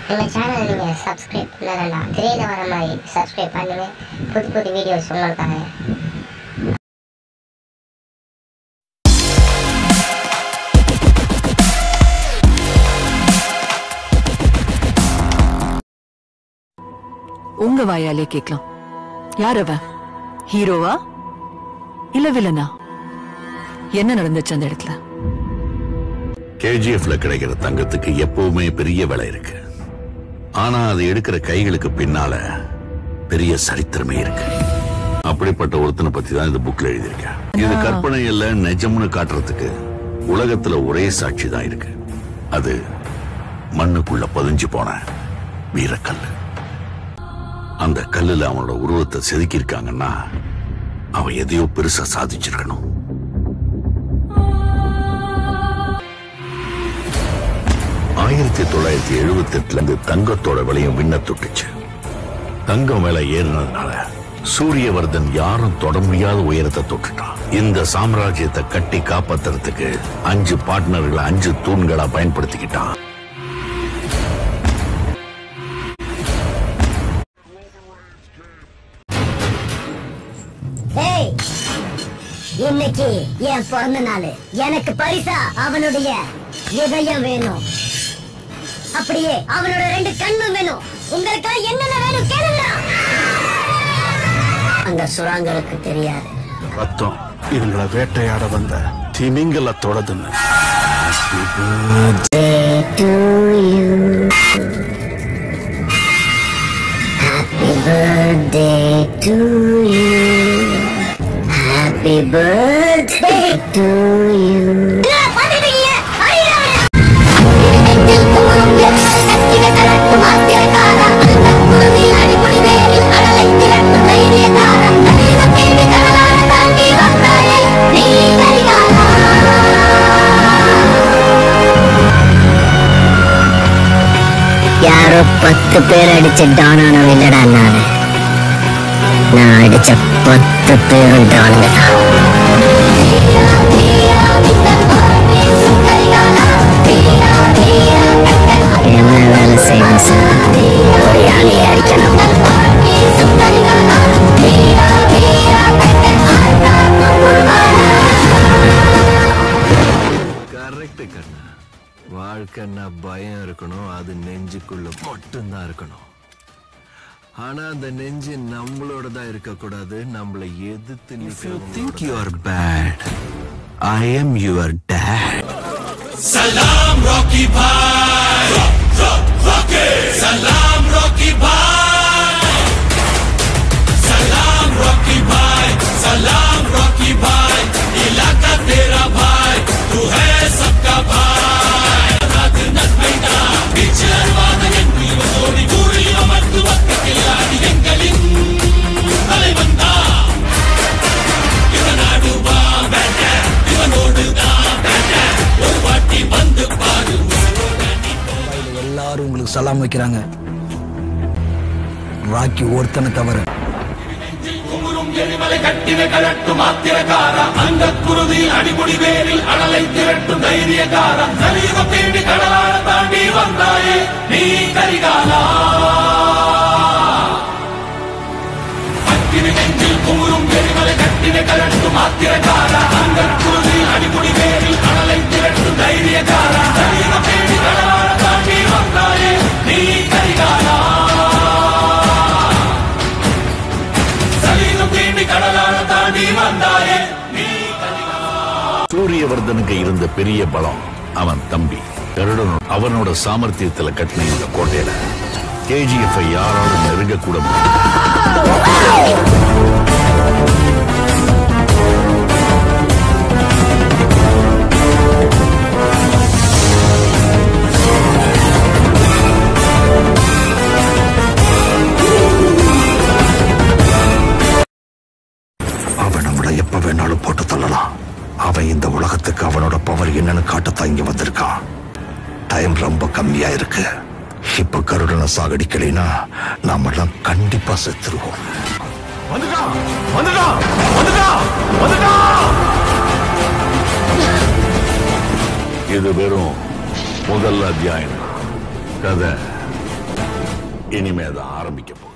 நம்ம சேனல் நீங்கள் சப்ஸ்கிரைப் பண்ணலன்னா திரையில் வர மாதிரி சப்ஸ்கிரைப் பண்ணுங்க புது புது வீடியோஸ் உங்களுக்காக உங்க வாயாலே கேட்கலாம் யார் அவன் ஹீரோவா இல்ல வில்லனா என்ன நடந்துச்சு அந்த இடத்துல கேஜிஎஃப்ல கிடைக்கிற தங்கத்துக்கு எப்பவுமே பெரிய விலை இருக்கு ஆனா அது எடுக்கிற கைகளுக்கு பின்னால பெரிய சரித்திரமே இருக்கு அப்படிப்பட்ட ஒருத்தனை பத்தி தான் இந்த புக்ல எழுதியிருக்கேன் இது கற்பனை இல்ல நிஜம்னு காட்டுறதுக்கு உலகத்துல ஒரே சாட்சி தான் இருக்கு அது மண்ணுக்குள்ள பதிஞ்சு போன வீரக்கல்லு அந்த கல்லுல அவனோட உருவத்தை செதுக்கியிருக்காங்கன்னா அவன் எதையோ பெருசா சாதிச்சிருக்கணும் ஆயிரத்தி தொள்ளாயிரத்தி எழுபத்தி எட்டுல இருந்து தங்கத்தோட விலையும் விண்ண தொட்டுச்சு தங்கம் விலை ஏறினதுனால சூரியவர்தன் யாரும் தொட முடியாத உயரத்தை தொட்டுட்டான் இந்த சாம்ராஜ்யத்தை கட்டி காப்பாத்துறதுக்கு அஞ்சு பார்ட்னர்களை அஞ்சு தூண்களா பயன்படுத்திக்கிட்டான் ஏய் இன்னைக்கு என் பிறந்த நாள் எனக்கு பரிசா அவனுடைய இதயம் வேணும் அப்படியே அவனோட ரெண்டு கண்ணும் வேணும் உங்களுக்கு என்னென்ன வேணும் கேளுங்க அந்த சுராங்களுக்கு தெரியாது ரத்தம் இதுங்களை வேட்டையாட வந்த திமிங்கலத்தோடதுன்னு Happy birthday to you. Happy birthday to you. யாரோ பத்து பேர் அடிச்ச டானானோ இல்லடா நானு நான் அடிச்ச பத்து பேரும் டானுங்க தான் என்ன வேலை செய்யணும் சார் ஒரு யானையை அடிக்கணும் கரெக்ட் கண்ணா வாழ்க்கைன்னா பயம் இருக்கணும் அது நெஞ்சுக்குள்ள மட்டும்தான் இருக்கணும் ஆனா அந்த நெஞ்சு நம்மளோட தான் இருக்க கூடாது நம்மளை எதிர்த்து you think you are bad I am your dad எல்லாரும் உங்களுக்கு சலாம் வைக்கிறாங்க ராக்கி ஒருத்தனை தவிர சூரியவர்தனுக்கு இருந்த பெரிய பலம் அவன் தம்பி கருடன் அவனோட சாமர்த்தியத்துல கட்டின இந்த கோட்டையில கேஜிஎஃப் யாராலும் நெருங்க கூட முடியாது அவன் நம்மள எப்ப வேணாலும் போட்டு தள்ளலாம் அவன் இந்த உலகத்துக்கு அவனோட பவர் என்னன்னு காட்டத்தான் இங்க வந்திருக்கான் டைம் ரொம்ப கம்மியா இருக்கு இப்ப கருடனை சாகடிக்கலைன்னா நாமெல்லாம் கண்டிப்பா செத்துருவோம் வந்துட்டான் வந்துட்டான் வந்துட்டான் வந்துட்டான் இது வெறும் முதல் அத்தியாயம் கதை இனிமே அதை ஆரம்பிக்க போறோம்